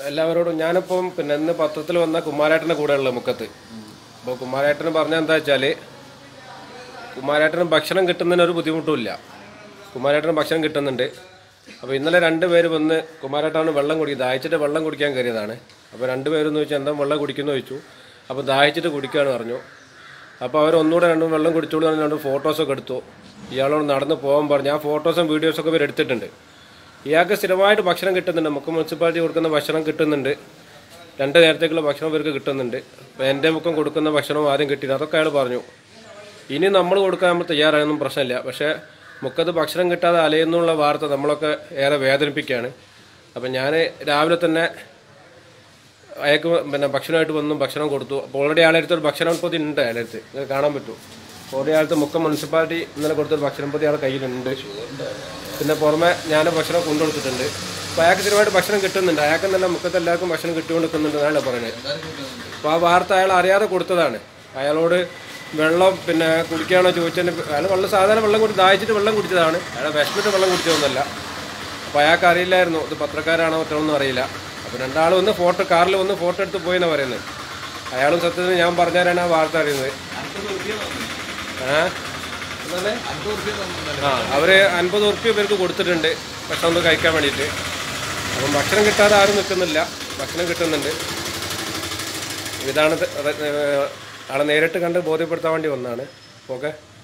എല്ലാവരോടും ഞാനിപ്പം പിന്നെ ഇന്ന് പത്രത്തിൽ വന്ന കുമാരേട്ടൻ്റെ കൂടെ ഉള്ള മുക്കത്ത് അപ്പോൾ കുമാരേട്ടന് പറഞ്ഞ എന്താ വെച്ചാൽ കുമാരേട്ടന് ഭക്ഷണം കിട്ടുന്നതിന് ഒരു ബുദ്ധിമുട്ടുമില്ല കുമാരേട്ടന് ഭക്ഷണം കിട്ടുന്നുണ്ട് അപ്പോൾ ഇന്നലെ രണ്ട് പേര് വന്ന് കുമാരേട്ടന് വെള്ളം കുടിക്കും ദാഹിച്ചിട്ട് വെള്ളം കുടിക്കാൻ കയറിയതാണ് അപ്പോൾ രണ്ട് പേരെന്ന് ചോദിച്ചാൽ എന്താ വെള്ളം കുടിക്കുന്നു ചോദിച്ചു അപ്പോൾ ദാഹിച്ചിട്ട് കുടിക്കുകയാണ് പറഞ്ഞു അപ്പോൾ അവർ ഒന്നുകൂടെ രണ്ടും വെള്ളം കുടിച്ചോളൂ എന്ന് രണ്ട് ഫോട്ടോസൊക്കെ എടുത്തു ഇയാളോട് നടന്ന് പോകാൻ പറഞ്ഞു ആ ഫോട്ടോസും വീഡിയോസൊക്കെ ഇവർ എടുത്തിട്ടുണ്ട് ഇയാൾക്ക് സ്ഥിരമായിട്ട് ഭക്ഷണം കിട്ടുന്നുണ്ട് മുക്കം മുനിസിപ്പാലിറ്റി കൊടുക്കുന്ന ഭക്ഷണം കിട്ടുന്നുണ്ട് രണ്ട് നേരത്തേക്കുള്ള ഭക്ഷണം ഇവർക്ക് കിട്ടുന്നുണ്ട് അപ്പോൾ എൻ്റെ മുക്കം കൊടുക്കുന്ന ഭക്ഷണം ആദ്യം കിട്ടിയില്ല അതൊക്കെ അയാൾ പറഞ്ഞു ഇനി നമ്മൾ കൊടുക്കാൻ നമ്മൾ തയ്യാറായൊന്നും പ്രശ്നമില്ല പക്ഷേ മുക്കത്ത് ഭക്ഷണം കിട്ടാതെ അലയുന്നുള്ള വാർത്ത നമ്മളൊക്കെ ഏറെ വേദനിപ്പിക്കുകയാണ് അപ്പം ഞാൻ രാവിലെ തന്നെ അയാൾക്ക് പിന്നെ ഭക്ഷണമായിട്ട് വന്നു ഭക്ഷണം കൊടുത്തു അപ്പോൾ ഓൾറെഡി ആളെടുത്ത് ഒരു ഭക്ഷണം പൊതി ഉണ്ട് അയാളടുത്ത് ഇത് കാണാൻ പറ്റും ഓൾറെഡി ആളത്ത് മുക്കം മുനിസിപ്പാലിറ്റി ഇന്നലെ കൊടുത്തൊരു ഭക്ഷണം പൊതി ആളെ കയ്യിലുണ്ട് പിന്നെ പുറമെ ഞാൻ ഭക്ഷണം കൊണ്ടുകൊടുത്തിട്ടുണ്ട് അപ്പോൾ അയാൾക്ക് സ്ഥിരമായിട്ട് ഭക്ഷണം കിട്ടുന്നുണ്ട് അയാൾക്ക് തന്നെ മുക്കത്ത് എല്ലാവർക്കും ഭക്ഷണം കിട്ടിക്കൊണ്ടിരിക്കുന്നുണ്ട് എന്നാണ് പറയുന്നത് അപ്പോൾ ആ വാർത്ത അയാൾ അറിയാതെ കൊടുത്തതാണ് അയാളോട് വെള്ളം പിന്നെ കുടിക്കുകയാണോ ചോദിച്ചതിന് അയാൾ വെള്ളം സാധാരണ വെള്ളം കുടി ദാഹിച്ചിട്ട് വെള്ളം കുടിച്ചതാണ് അയാളെ വിഷമിട്ട് വെള്ളം കുടിച്ചതൊന്നുമല്ല അപ്പോൾ അയാൾക്ക് അറിയില്ലായിരുന്നു ഇത് പത്രക്കാരാണോ മറ്റൊന്നും അറിയില്ല അപ്പോൾ രണ്ടാൾ വന്ന് ഫോട്ടോ കാറിൽ വന്ന് ഫോട്ടോ എടുത്ത് പോയെന്നാണ് പറയുന്നത് അയാളും സത്യത്തിൽ ഞാൻ പറഞ്ഞാലാണ് ആ വാർത്ത അറിയുന്നത് ഏ എന്താണ്? ആ അവര് അൻപത് ഉറുപ്പ്യ പേർക്ക് കൊടുത്തിട്ടുണ്ട് ഭക്ഷണം ഒന്ന് കഴിക്കാൻ വേണ്ടിയിട്ട് അപ്പം ഭക്ഷണം കിട്ടാതെ ആരും നിൽക്കുന്നില്ല ഭക്ഷണം കിട്ടുന്നുണ്ട് ഇതാണ് ഇത്, ഏ, ആളെ നേരിട്ട് കണ്ട് ബോധ്യപ്പെടുത്താൻ വേണ്ടി വന്നതാണ് ഓക്കെ